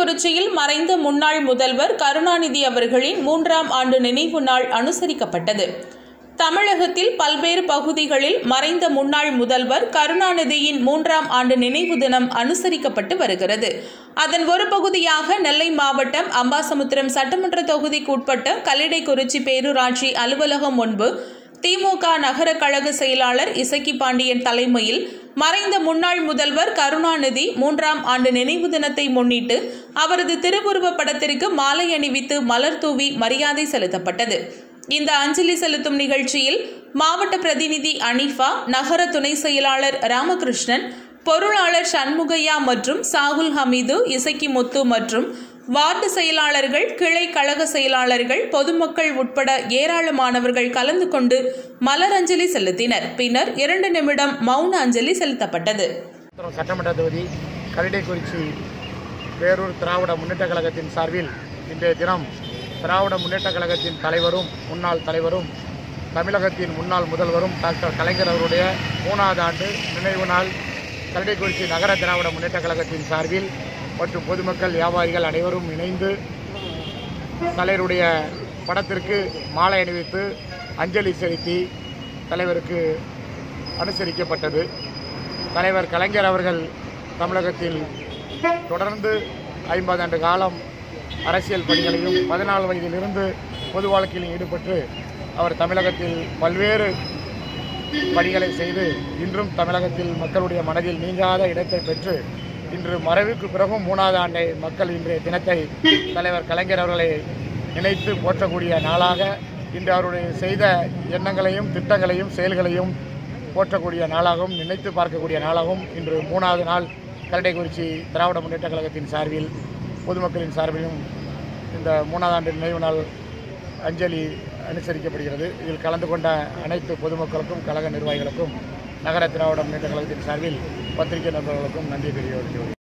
கல்லிடைக்குறிச்சியில் மறைந்த முன்னாள் முதல்வர் கருணாநிதி அவர்களின் மூன்றாம் ஆண்டு நினைவு நாள் அனுசரிக்கப்பட்டது தமிழகத்தில் பல்வேறு பகுதிகளில் மறைந்த முன்னாள் முதல்வர் கருணாநிதியின் மூன்றாம் ஆண்டு நினைவு தினம் அனுசரிக்கப்பட்டு வருகிறது அதன் ஒரு பகுதியாக நெல்லை மாவட்டம் அம்பாசமுத்திரம் சட்டமன்ற தொகுதிக்கு உட்பட்ட கல்லிடைக்குறிச்சி பேரூராட்சி அலுவலகம் முன்பு திமுக நகர கழக செயலாளர் இசக்கி பாண்டியன் தலைமையில் மறைந்த முன்னாள் முதல்வர் கருணாநிதி மூன்றாம் ஆண்டு நினைவு தினத்தை முன்னிட்டு அவரது திருவுருவப் படத்திற்கு மாலை அணிவித்து மலர் தூவி மரியாதை செலுத்தப்பட்டது இந்த அஞ்சலி செலுத்தும் நிகழ்ச்சியில் மாவட்ட பிரதிநிதி அனிஃபா நகர துணை செயலாளர் ராமகிருஷ்ணன் பொருளாளர் சண்முகையா மற்றும் சாகுல் ஹமீது இசக்கி முத்து மற்றும் வார்டு செயலாளர்கள் கிளை கழக செயலாளர்கள் பொதுமக்கள் உட்பட ஏராளமானவர்கள் கலந்து கொண்டு மலர் அஞ்சலி செலுத்தினர் பின்னர் இரண்டு நிமிடம் மௌன அஞ்சலி செலுத்தப்பட்டது உத்தரம் சட்டமன்ற தொகுதி கல்லிடைக்குறிச்சி பேரூர் திராவிட முன்னேற்ற கழகத்தின் சார்பில் இன்றைய தினம் திராவிட முன்னேற்ற கழகத்தின் தலைவரும் முன்னாள் தலைவரும் தமிழகத்தின் முன்னாள் முதல்வரும் டாக்டர் கலைஞர் அவருடைய மூணாவது ஆண்டு நினைவு நாள் கல்லிடைக்குறிச்சி நகர திராவிட முன்னேற்ற கழகத்தின் சார்பில் மற்றும் பொதுமக்கள் வியாபாரிகள் அனைவரும் இணைந்து தலைவருடைய படத்திற்கு மாலை அணிவித்து அஞ்சலி செலுத்தி தலைவருக்கு அனுசரிக்கப்பட்டது தலைவர் கலைஞர் அவர்கள் தமிழகத்தில் தொடர்ந்து ஐம்பது ஆண்டு காலம் அரசியல் பணிகளையும் பதினாலு வயதிலிருந்து பொது வாழ்க்கையில் ஈடுபட்டு அவர் தமிழகத்தில் பல்வேறு பணிகளை செய்து இன்றும் தமிழகத்தில் மக்களுடைய மனதில் நீங்காத இடத்தை பெற்று இன்று மறைவுக்கு பிறகும் மூணாவது ஆண்டை மக்கள் இன்றைய தினத்தை தலைவர் கலைஞர் அவர்களை நினைத்து போற்றக்கூடிய நாளாக இன்று அவருடைய செய்த எண்ணங்களையும் திட்டங்களையும் செயல்களையும் போற்றக்கூடிய நாளாகவும் நினைத்து பார்க்கக்கூடிய நாளாகவும் இன்று மூணாவது நாள் கரடைக்குறிச்சி திராவிட முன்னேற்ற கழகத்தின் சார்பில் பொதுமக்களின் சார்பிலும் இந்த மூணாவது ஆண்டு நினைவு நாள் அஞ்சலி அனுசரிக்கப்படுகிறது இதில் கலந்து கொண்ட அனைத்து பொதுமக்களுக்கும் கழக நிர்வாகிகளுக்கும் நகர திராவிட முன்னேற்ற கழகத்தின் சார்பில் பத்திரிகை நண்பர்களுக்கும் நன்றி தெரிவித்துள்ளேன்